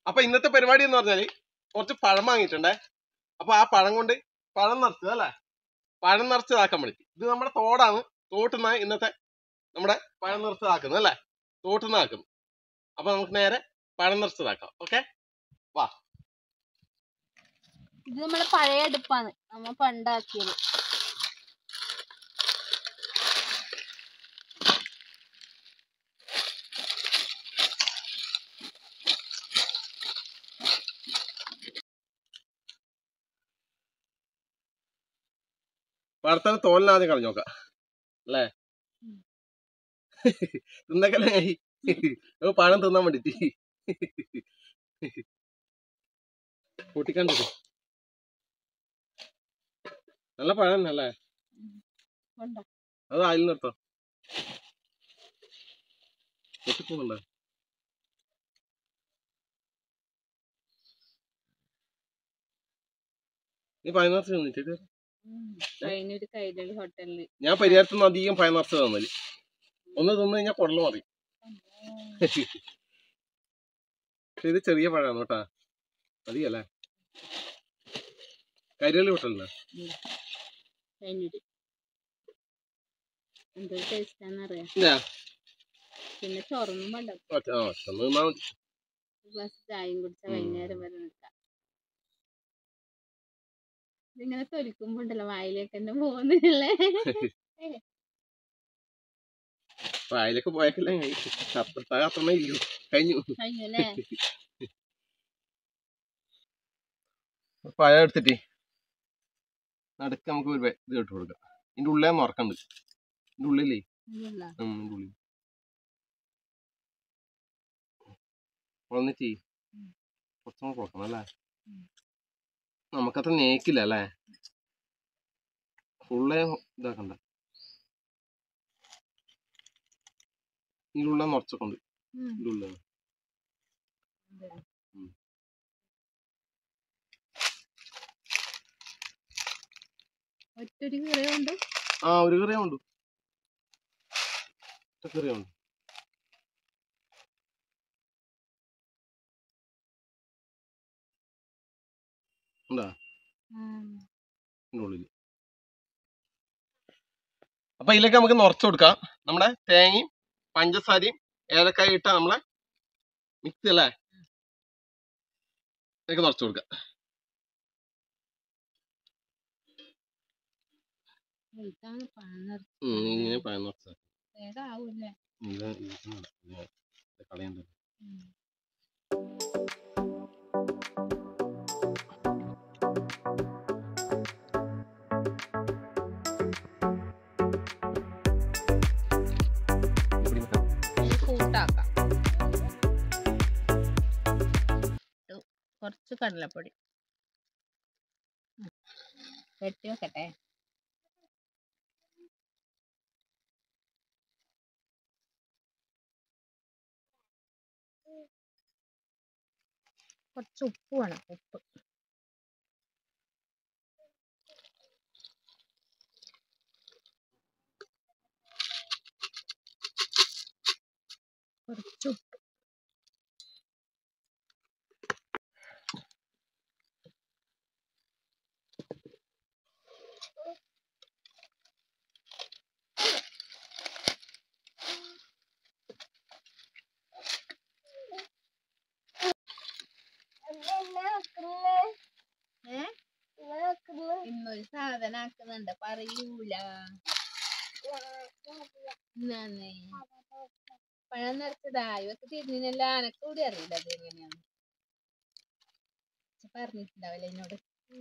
അപ്പൊ ഇന്നത്തെ പരിപാടി എന്ന് പറഞ്ഞാല് കുറച്ച് പഴം വാങ്ങിയിട്ടുണ്ടേ അപ്പൊ ആ പഴം കൊണ്ട് പഴം നിറച്ചത് അല്ലേ പഴം നിറച്ചതാക്കാൻ വേണ്ടി ഇത് നമ്മുടെ തോടാണ് തോട്ടുന്ന ഇന്നത്തെ നമ്മുടെ പഴം നിറച്ചതാക്കുന്നത് അല്ലേ തോട്ടുന്ന ആക്കുന്നത് അപ്പൊ നമുക്ക് നേരെ പഴം നിറച്ചതാക്കാം ഓക്കെ ഇത് നമ്മളെ പഴയ അടുപ്പാണ് നമ്മ പണ്ടാക്കിയത് പഴത്തിന് തോലിനാദ്യം കളഞ്ഞു നോക്കാം അല്ലേ ഉം. തിന്നക്കല്ലേ ഇപ്പൊ പഴം തിന്നാൻ വേണ്ടിട്ട് കൂട്ടിക്കണ്ടത് നല്ല പഴം തന്നെ അല്ലേ കൊണ്ടോ അത് അതിൽ നിർത്താം പൊട്ടിപ്പോകണ്ട നീ പഴം നിറച്ച് തിന്നിട്ട് അതിനൊരു കൈരളി ഹോട്ടലില് ഞാൻ പരിഹാരത്തിൽ നിന്ന് അധികം പഴം നിറച്ച് തന്നല് ഒന്ന് തിന്നു കഴിഞ്ഞാൽ കുടല് മതി പക്ഷെ ഇത് ചെറിയ പഴമാണ് കേട്ടാ മതിയല്ലേ കരിവള്ളി ഹോട്ടലില്ല അതിനൊരു എന്തൊരു ടേസ്റ്റ് ആണെന്നറിയാം ഇല്ല പിന്നെ ചോറൊന്നും വേണ്ട ഒറ്റ ആ ഒറ്റ ഒന്ന് തിന്നാ മതി ഒരു ഗ്ലാസ് ചായയും കുടിച്ച ഉം. വൈകുന്നേരം വരെ നിൽക്കാം ഇതിങ്ങനെ തൊലിക്കുമ്പോ ഉണ്ടല്ലോ വായിലേക്ക് തന്നെ പോകുന്നില്ലേ അപ്പൊ അതിലൊക്കെ പോയേക്കല്ലേ അത്ര അത്രമേ ഇല്ലു കഴിഞ്ഞു കഴിഞ്ഞല്ലേ പഴം എടുത്തിട്ട് നടുക്ക് നമുക്ക് ഒരു വെ- ഇത് ഇട്ട് കൊടുക്കാം ഇതിന്റെ ഉള്ളിൽ ഉറക്കണ്ട് ഇതിന്റെ ഉള്ളിലേ ഇതല്ല. ഉം, ഇതിന്റെ ഉള്ളിൽ വന്നിട്ട് ഉം. കുറച്ചും കൂടെ കൊടുക്കണം അല്ലേ ഉം. നമുക്കത്ര നേക്കില്ല അല്ലേ ഫുള്ളേ ഇതാക്കണ്ട ഇതിന്റെ ഉള്ളിൽ നിറച്ചൊക്കെ ഉം. ഇതിന്റെ ഉള്ളിൽ ഇതല്ല. ഉം. ഒറ്റൊരു കറിയുണ്ട് ആ ഒരു കറിയുണ്ട് കറിയുണ്ട് ഉണ്ടാ ഇതിന്റെ ഉള്ളിൽ അപ്പൊ ഇതിലേക്ക് നമുക്ക് നിറച്ച് കൊടുക്കാം നമ്മുടെ തേങ്ങയും പഞ്ചസാരയും ഏലക്കായ ഇട്ട നമ്മളെ മിക്സ് അല്ലേ ഇതിലേക്ക് നിറച്ച് കൊടുക്കാം ഇതാണ് പണം നിറച്ച് ഉം, ഇങ്ങനെ പഴം നിറച്ച് വേഗം ആവൂല്ലേ ഇത് ഇത് ഇത് കളയണ്ട ഉം. ഇത് കൂട്ടാക്കാം ഇട്ടു. കുറച്ച് കടലപ്പൊടി ഉം. വെട്ടി വെക്കട്ടെ കുറച്ച് ഉപ്പ് വേണം ഉപ്പ് കുറച്ച് ഉപ്പ് ഏ ഇന്നൊരു സാധനം ആക്കുന്നുണ്ട് പറയൂല എന്നാന്നേ പഴം നിറച്ചതാ ഇവക്ക് തിരിഞ്ഞില്ല എനക്ക് കൂടി അറിയില്ല അത് എങ്ങനെയാന്ന് ഇജ്ജ് പറഞ്ഞിട്ടുണ്ടാവില്ല എന്നോട്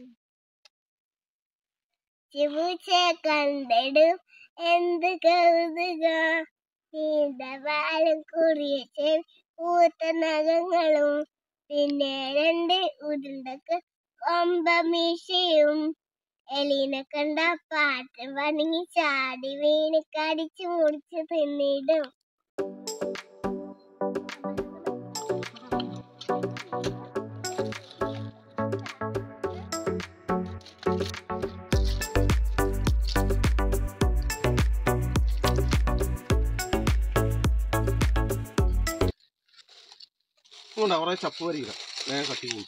ചിമുച്ച കണ്ടിടും എന്ത് കൗതുക നീണ്ട വാലും കുറിയ ചെവി പൂത്ത നഖങ്ങളും പിന്നെ രണ്ട് ഉരുണ്ടക്ക് കൊമ്പമീശയും എലീനെ കണ്ട പാട്ട് വണങ്ങി ചാടി വീണ് കടിച്ചു മുറിച്ച് തിന്നിടും അതുകൊണ്ടാ കുറെ ചപ്പ് വരിക ഞാൻ കത്തി പോകും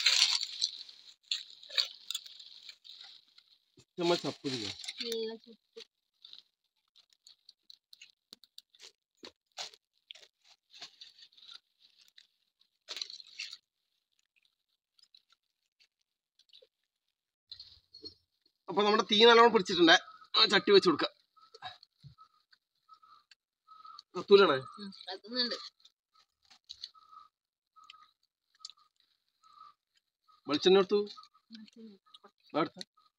നമ്മൾ ചപ്പില്ല നല്ല ചുട്ട് അപ്പൊ നമ്മുടെ തീ നല്ലോണം പിടിച്ചിട്ടുണ്ട് ആ ചട്ടി വെച്ച് കൊടുക്കാം കത്തൂലാണ് ഉം, കത്തുന്നുണ്ട് വെളിച്ചെണ്ണ എടുത്തു അടുത്ത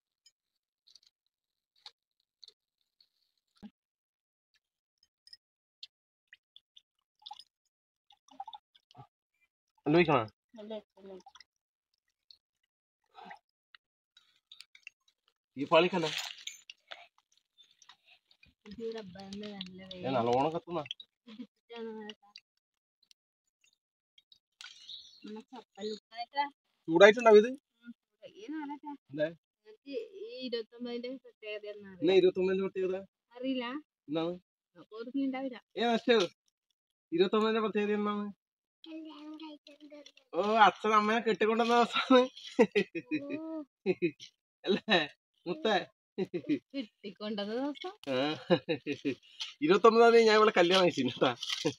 അനുഭവിക്കണ നല്ല രസമുണ്ട്. ഈ പാളിക്കല്ല ഇത് റബ്ബറിന്റെ നല്ല ഏ വേഗം നല്ലോണം കത്തുന്ന ഇട്ടിട്ടാണ് കേട്ടോ. നമ്മളെ ചപ്പലുക്കായിട്ട് ചൂടായിട്ടുണ്ടാവും ഇത് ഈ നാളെ അതെ. ഈ ഇരുപത്തൊമ്പതിന്റെ പ്രത്യേകത എന്നാ ഇന്ന് ഇരുപത്തി ഒമ്പതിന്റെ പ്രത്യേകത അറിയില്ല എന്താണ് അപ്പൊ ഓർമ്മയുണ്ടാവില്ല ഏ നഷ്ടത് ഇരുപത്തി ഒമ്പതിന്റെ പ്രത്യേകത എന്താണ് കല്യാണം കഴിച്ചിട്ടുണ്ട് ഓ അച്ഛൻ അമ്മയെ കെട്ടിക്കൊണ്ടുവന്ന ദിവസമാണ് അല്ലേ മുത്തേ കിട്ടിക്കൊണ്ടത് ദിവസം ഇരുപത്തി ഒമ്പതാം തീയതി ഞാൻ ഇവിടെ കല്യാണം കഴിച്ചിട്ടാ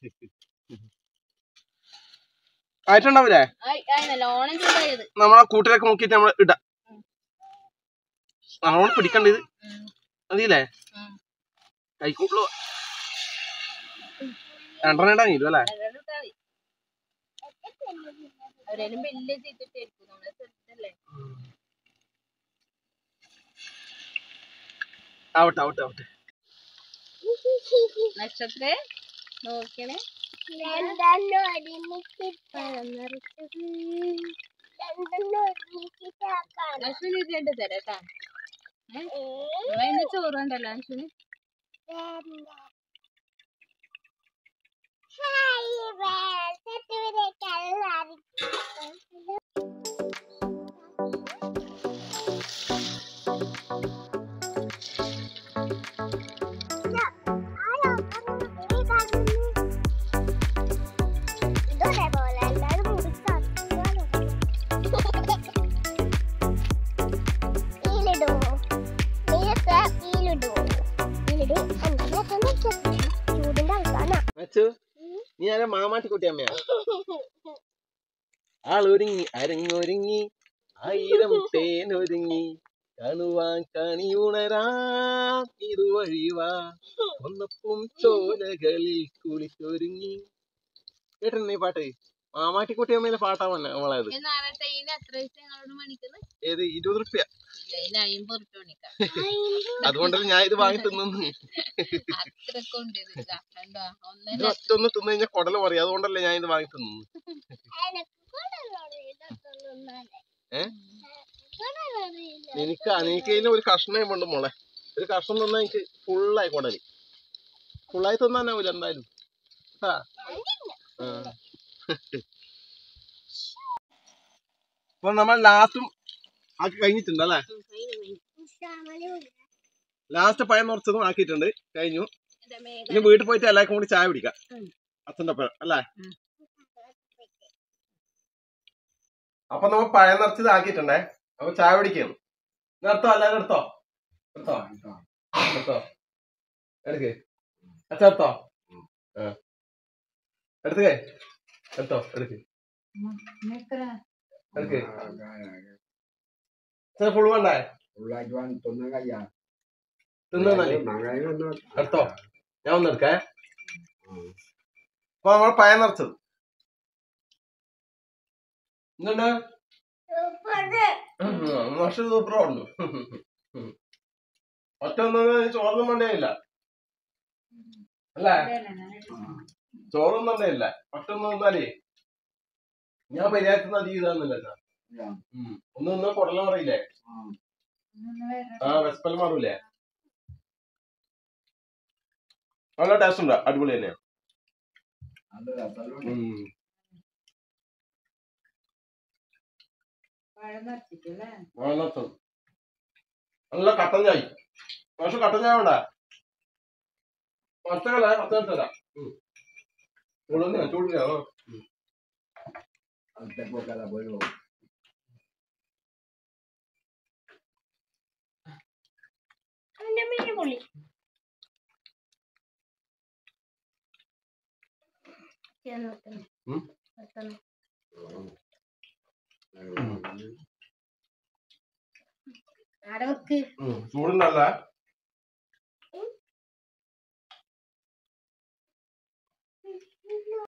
ആയിട്ടുണ്ടാവില്ലേ ആയി ആയി നല്ലോണം ചൂടായത് നമ്മളെ കൂട്ടിലൊക്കെ നോക്കിയിട്ട് നമ്മൾ ഇടാം നല്ലോണം പിടിക്കണ്ട ഇത് മതിയില്ലേ ഉം. കൈക്കൂട്ടുള്ളൂ രണ്ടെണ്ണം ഇടാൻ ഇല്ല അല്ലേ നല്ലോണം ഇട്ടാ മതി. അവരേലും വലിയ ചീറ്റിട്ടായിരിക്കും നമ്മളെ ചെറുതല്ലേ ആവട്ടെ ആവട്ടെ ആവട്ടെ നക്ഷത്രേ നോക്കണേ രണ്ടെണ്ണം ഒരുമിച്ച് പഴം നിറച്ചത് രണ്ടെണ്ണം ഒരുമിച്ചിട്ടാക്കാണ് അശ്വിനി രണ്ട് തരാട്ടാ നമ്മളതിന് ചോറ് ഉണ്ടല്ലോ അശ്വിനി ഹായ് വേറെ കല്ലാരി ഇതേപോലെ എല്ലാവരും മുറിച്ചാണ് ഈലിടോ നീയൊക്കെ ഈലിടോ ഈലിട് എന്താ ചൂടിന്റെ ആൾക്കാണ് അച്ചു നീ ആരാ മാമാട്ടി കുട്ടി അമ്മയാ ആളൊരുങ്ങി അരങ്ങൊരുങ്ങി ആയിരം തേനൊരുങ്ങി കാണുവാൻ കണിയുണരാം ഇതുവഴിവാ ഒന്നപ്പും ചോലകളിൽ കുളിച്ചൊരുങ്ങി കേട്ടിട്ടുണ്ടോ ഈ പാട്ട് മാമാട്ടിക്കുട്ടി അമ്മയിലെ പാട്ടാ വന്നെ നമ്മളത് നാളെ ട്രെയിൻ എത്ര പൈസ ഞങ്ങളോട് മണിക്കുന്നത് ഏത് ഇരുപത് റുപ്യ ഇല്ല അതിന് അമ്പത് റുപ്യ മണിക്കാം അതുകൊണ്ടല്ലേ ഞാൻ ഇത് വാങ്ങി തിന്നു അത്രക്ക് ഉണ്ട് ഇത് ഇതാ, കണ്ടോ ഇത് ഒന്നല്ല ഒറ്റ ഒന്ന് തിന്നു കഴിഞ്ഞാൽ കുടല് പറയും അതുകൊണ്ടല്ലേ ഞാൻ ഇത് വാങ്ങി തിന്നു ഏ? എനിക്ക് അനീക്കയിൽ ഒരു കഷ്ണം ഉണ്ട് മോളെ ഒരു കഷ്ണം തന്നാ എനിക്ക് ഫുള്ളായി കുടല് ഫുള്ളായി തിന്നാനാവൂല എന്തായാലും കേട്ടാ ആ. അപ്പൊ നമ്മൾ ലാസ്റ്റും ആക്കി കഴിഞ്ഞിട്ടുണ്ട് അല്ലേ ലാസ്റ്റ് പഴം നിറച്ചതും ആക്കിയിട്ടുണ്ട് കഴിഞ്ഞു ഇനി വീട്ടിൽ പോയിട്ട് എല്ലാവർക്കും കൂടി ചായ കുടിക്കാം ഉം. അച്ഛൻ്റെ ഒപ്പം അല്ലേ ഉം. അപ്പൊ നമ്മൾ പഴം നിറച്ചത് ആക്കിയിട്ടുണ്ടേ അപ്പൊ ചായ കുടിക്കാം എടുത്തോ എല്ലാവരും എടുത്തോ എടുത്തോ എടുത്തോ എടുക്ക് അച്ഛ എടുത്തോ ആ എടുത്തേ എടുത്തോ എടുക്ക് എടുക്ക് അച്ഛൻ ഫുൾ വേണ്ടേ തിന്നാലേ എടുത്തോ ഞാൻ ഒന്ന് എടുക്കേ അപ്പൊ നമ്മൾ പഴം നിറച്ചത് എന്തുണ്ട് പക്ഷെ സൂപ്പറുണ്ട് ഒറ്റ ഒന്നും ചോറൊന്നും വേണ്ടേയില്ല അല്ലേ ചോറൊന്നും വേണ്ടേയില്ല ഒറ്റ ഒന്നും വന്നാലേ ഞാൻ പരിഹാരത്തിന് അധികം ഇതാന്നില്ല ഒന്ന് നിന്ന് കുടലം പറയില്ലേ ആ വെസ്പൽ മാറൂലേ നല്ല ടേസ്റ്റ് ഉണ്ട് അടിപൊളി തന്നെയാ ഉം. വെള്ളത്തും നല്ല കട്ടൻ ചായ പക്ഷെ കട്ടൻ ചായ വേണ്ട മറ്റല്ല പത്ത് തരാം ചൂടുന്ന ചൂടില്ല അതിന്റെ മീൻ പൊള്ളി ഉം. അവിടെ വെക്ക് ചൂടുണ്ടല്ലേ